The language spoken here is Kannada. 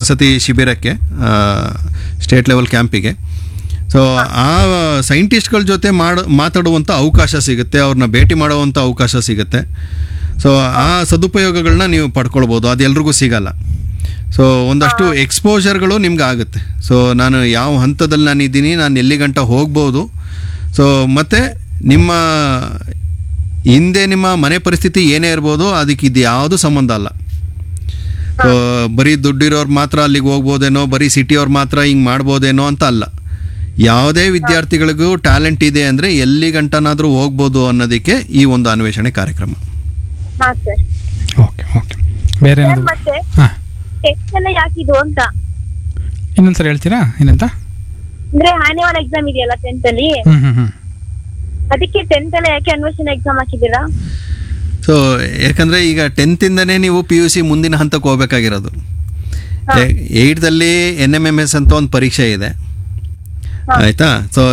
ವಸತಿ ಶಿಬಿರಕ್ಕೆ ಸ್ಟೇಟ್ ಲೆವೆಲ್ ಕ್ಯಾಂಪಿಗೆ ಸೊ ಆ ಸೈಂಟಿಸ್ಟ್ಗಳ ಜೊತೆ ಮಾಡ ಮಾತಾಡುವಂಥ ಅವಕಾಶ ಸಿಗುತ್ತೆ ಅವ್ರನ್ನ ಭೇಟಿ ಮಾಡುವಂಥ ಅವಕಾಶ ಸಿಗುತ್ತೆ ಸೊ ಆ ಸದುಪಯೋಗಗಳನ್ನ ನೀವು ಪಡ್ಕೊಳ್ಬೋದು ಅದು ಎಲ್ರಿಗೂ ಸಿಗಲ್ಲ ಸೊ ಒಂದಷ್ಟು ಎಕ್ಸ್ಪೋಜರ್ಗಳು ನಿಮ್ಗೆ ಆಗುತ್ತೆ ಸೊ ನಾನು ಯಾವ ಹಂತದಲ್ಲಿ ನಾನು ಇದ್ದೀನಿ ನಾನು ಎಲ್ಲಿ ಗಂಟ ಹೋಗ್ಬೋದು ಸೊ ಮತ್ತು ನಿಮ್ಮ ಹಿಂದೆ ನಿಮ್ಮ ಮನೆ ಪರಿಸ್ಥಿತಿ ಏನೇ ಇರ್ಬೋದು ಅದಕ್ಕೆ ಇದು ಯಾವುದು ಸಂಬಂಧ ಅಲ್ಲ ಸೊ ಬರೀ ದುಡ್ಡಿರೋರು ಮಾತ್ರ ಅಲ್ಲಿಗೆ ಹೋಗ್ಬೋದೇನೋ ಬರೀ ಸಿಟಿಯವ್ರು ಮಾತ್ರ ಹಿಂಗೆ ಮಾಡ್ಬೋದೇನೋ ಅಂತ ಅಲ್ಲ ಯಾವುದೇ ವಿದ್ಯಾರ್ಥಿಗಳಿಗೂ ಟ್ಯಾಲೆಂಟ್ ಇದೆ ಅಂದರೆ ಎಲ್ಲಿ ಗಂಟನಾದರೂ ಹೋಗ್ಬೋದು ಅನ್ನೋದಕ್ಕೆ ಈ ಒಂದು ಅನ್ವೇಷಣೆ ಕಾರ್ಯಕ್ರಮ ಹಾ ಸರ್ ಓಕೆ ಓಕೆ ಬೇರೆ ಸರ್ ಏನಾದ್ರು ಮತ್ತೆ ಹಾಂ ಟೆಸ್ಟ್ ಎಲ್ಲ ಯಾಕಿದು ಅಂತ ಇನ್ನೊಂದ್ಸರಿ ಹೇಳ್ತೀರಾ ಏನಂತ ಅಂದ್ರೆ ಆನ್ಯುವಲ್ ಎಕ್ಸಾಮ್ ಇದೆಯಲ್ಲ ಟೆಂತ್ ಅಲ್ಲಿ ಹ್ಞೂ ಹ್ಞೂ ಹ್ಞೂ ಅದಕ್ಕೆ ಟೆಂತ್ ಅಲ್ಲಿ ಯಾಕೆ ಅನ್ವೇಷಣೆ ಎಕ್ಸಾಮ್ ಹಾಕಿದ್ದೀರಾ ಸೊ ಯಾಕಂದರೆ ಈಗ ಟೆಂತಿಂದನೇ ನೀವು ಪಿ ಯು ಸಿ ಮುಂದಿನ ಹಂತಕ್ಕೆ ಹೋಗ್ಬೇಕಾಗಿರೋದು ಏಯ್ಟ್ದಲ್ಲಿ ಎನ್ ಎಮ್ ಎಮ್ ಎಸ್ ಅಂತ ಒಂದು ಪರೀಕ್ಷೆ ಇದೆ ಆಯಿತಾ ಸೊ